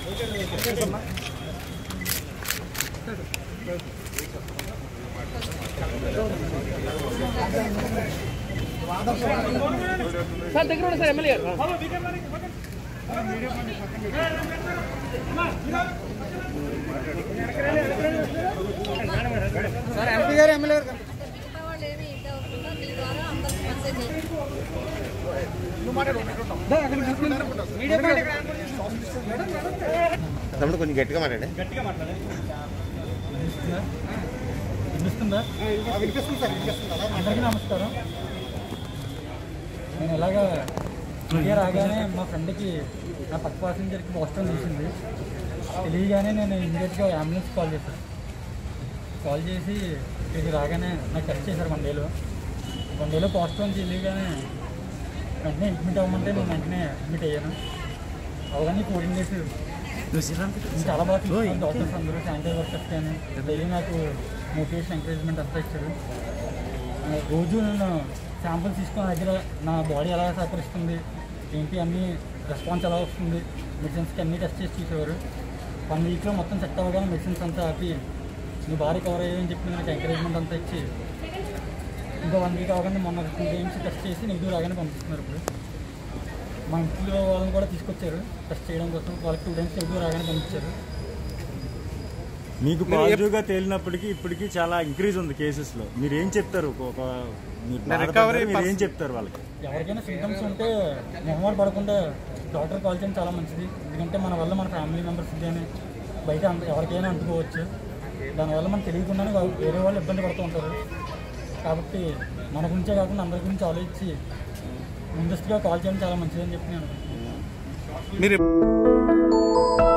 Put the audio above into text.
Sir దగ్గర ఉండండి sir MLA గారు సార్ ఎంపీ గారు ఎమ్మెల్యే గారు మిగతా వాళ్ళు ఏమి ఇది అవుతుందో మీ ద్వారా అందరికి మెసేజ్ చేయండి. తమ్ముడు కొంచెం గట్టిగా మాట్లాడే వినిపిస్తుందా వినిపిస్తుంది సార్ వినిపిస్తుంది అందరికీ నమస్కారం నేను ఇలాగా ఇండియా రాగానే మా ఫ్రెండ్కి నా పక్క ప్యాసింజర్కి పోస్టర్ తీసింది తెలియగానే నేను ఇమీడియట్గా అంబులెన్స్ కాల్ చేశాను కాల్ చేసి ఇక్కడికి రాగానే నాకు టెస్ట్ చేశారు వన్ డేలో వన్ డేలో పోస్టర్ నుంచి తెలియగానే వెంటనే అడ్మిట్ అవ్వమంటే నేను వెంటనే అడ్మిట్ అయ్యాను అవగానే ఫోర్టీన్ డేస్ చాలా బాగా చూసుకున్నాను డాక్టర్స్ అందరూ శానిటైజ్ వర్కర్స్ కానీ డైలీ నాకు మోటివేషన్ ఎంకరేజ్మెంట్ అంతా ఇచ్చారు ఆ, రోజు నేను శాంపుల్స్ తీసుకున్న దగ్గర నా బాడీ ఎలా సహకరిస్తుంది ఏంటి అన్ని రెస్పాన్స్ ఎలా వస్తుంది మెడిసిన్స్కి అన్ని టెస్ట్ చేసి చూసేవారు వన్ వీక్లో మొత్తం సెట్ అవ్వగానే మెడిసిన్స్ అంతా ఆపి నువ్వు బాడీ కవర్ అయ్యాయని చెప్పి నాకు ఎంకరేజ్మెంట్ అంతా ఇచ్చి ఇంకా వన్ వీక్ అవగానే మొన్న టూ గేమ్స్ టెస్ట్ చేసి నెగిటివ్ రాగానే పంపిస్తున్నారు ఇప్పుడు మా ఇంట్లో వాళ్ళని కూడా తీసుకొచ్చారు టెస్ట్ చేయడం కోసం వాళ్ళకి టూ టైమ్స్ నెగిటివ్ రాగానే పంపించారు మీకు పాజిటివ్గా తేలినప్పటికీ ఇప్పటికీ చాలా ఇంక్రీజ్ ఉంది కేసెస్లో మీరు ఏం చెప్తారు ఒక మీరు బాధపడ్డారు, మీరు ఏం చెప్తారు వాళ్ళకి ఎవరికైనా సిమ్టమ్స్ ఉంటే మొహమాట పడకుండా డాక్టర్ కాల్ చేయడం చాలా మంచిది ఎందుకంటే మన వల్ల మన ఫ్యామిలీ మెంబర్స్ కానీ బయట అంత- ఎవరికైనా అంటుకోవచ్చు దానివల్ల మనకు తెలియకుండానే వాళ్ళు- వేరే వాళ్ళు ఇబ్బంది పడుతూ ఉంటారు కాబట్టి మన గురించే కాకుండా అందరి గురించి ఆలోచించి ముందస్తుగా కాల్ చేయడం చాలా మంచిదని చెప్పి నేను మీరు